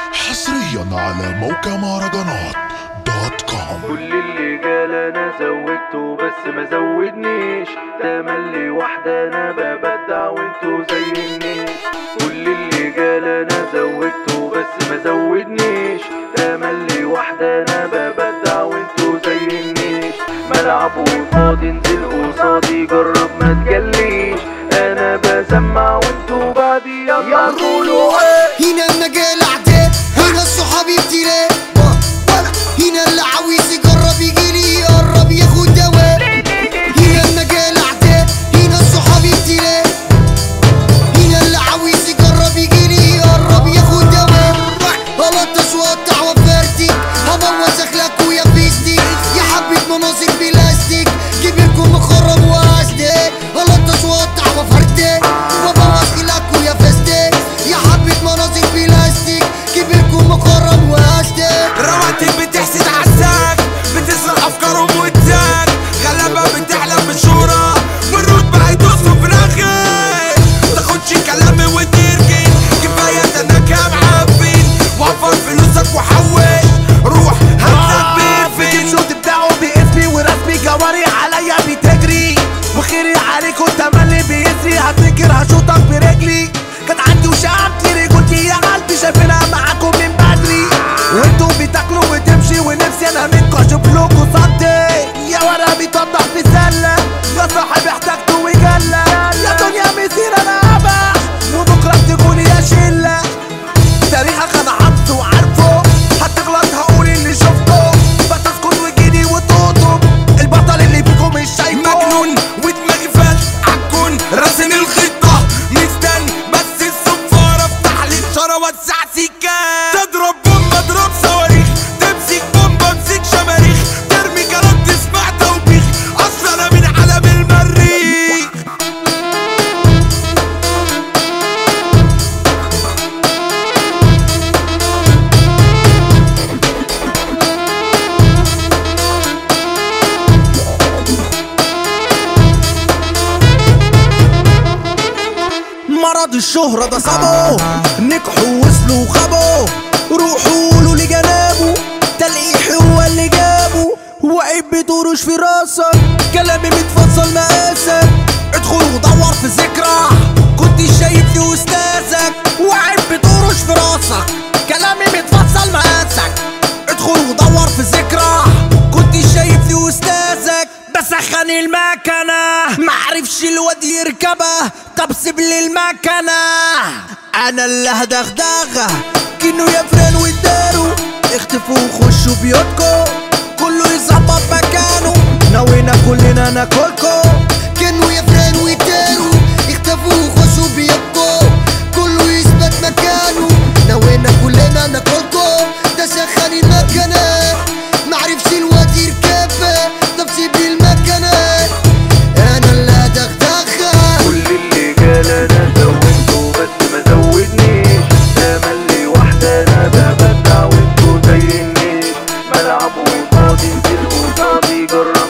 حصريا على موقع مهرجانات دوت كوم كل اللي جال انا زودته بس ما زودنيش تملي واحدة انا ببدع وانتو زي الناس كل اللي جال انا زودته بس ما زودنيش تملي واحدة انا ببدع وانتو زي الناس ملعب وفاضي انزل قصادي جرب ما تجليش انا بسمع وانتو بعدي يلا قولوا ايه هنا المجال اعداء هنا الصحاب ابتلاء ولا هنا اللي عاوز يجرب يجيلي يقرب ياخد دواء هنا المجال اعداء هنا الصحاب ابتلاء هنا اللي عاوز يجرب يجيلي يقرب ياخد دواء غلطش وقطع وفرتك هبوظ اخلاق ويا فيستك يا حبة مناظر بلاستيك كبيركم مخرب واسدك غلطش وقطع وفرتك وبوظ اخلاق ويا فيستك يا حبة مناظر بلاستيك كبيركم مخرب واسدك رواتب بتحسد عالساك بتسرق افكارهم وتزاك غلبة بتحلم بشورى والرتبة هيدوسوا في الاخر تاخدش كلامي وتركن كفاية انك يا معفن وفر فلوسك وحوش روح هاتلك بيرفن شو تبدعوا باسمي ورسمي جواري عليا بتجري وخيري عليك وتملي بيسري هفتكر هشوطك برجلي كان عندي وشعبتي رجولتي يا قلبي شايفينها معاكم من بدري وانتوا بتاكلوا وتمشي ونفسي انا منكم اشوف لكم صدي يا ورا بيطبح في سله يا صاحبي احتجت وجله يا دنيا مسير انا ابح وبكره تكوني يا شله تاريخك انا حافظه وعارفه هتغلط هقول اللي شفته بتسكت وجيني وتقطب البطل اللي فيكم مش شايفه مجنون ودماغي فات عالكون راسم الخطة مستني بس الصفارة افتح لي الشارة وسع سكان تضرب بومبا اضرب صواريخ تمسك بومبا امسك شماريخ ترمي كلام تسمع توبيخ اصل انا من علم المريخ مرض الشهرة ده صابه نجحوا وصلوا وخابوا روحوا قولوا لجنابه تلقيح هو اللي جابه وعيب بترش في راسك كلامي متفصل مقاسك ادخل ودور في ذكرى كنت شايفني استاذك وعيب بترش في راسك كلامي متفصل مقاسك ادخل ودور في ذكرى كنت شايفني استاذك بسخن المكنة معرفش الواد يركبها طب سيب لي المكنة انا اللي هدغدغها كنو يا فران واداروا اختفوا وخشوا بيوتكم كله يظبط مكانه ناوينا كلنا ناكلكم كانوا يفرقوا ويتاروا اختفوا وخشوا بيبكوا كله يثبت مكانه نوينا كلنا ناكلكوا ده سخن المكنة معرفش الواد يركبها طب سيب لي المكنة انا اللي هدغدغها كل اللي جال انا زودته بس ما زودنيش تملي واحدة انا ببدع وانتو زي الناس ملعب وفاضي انزل قصادي جرب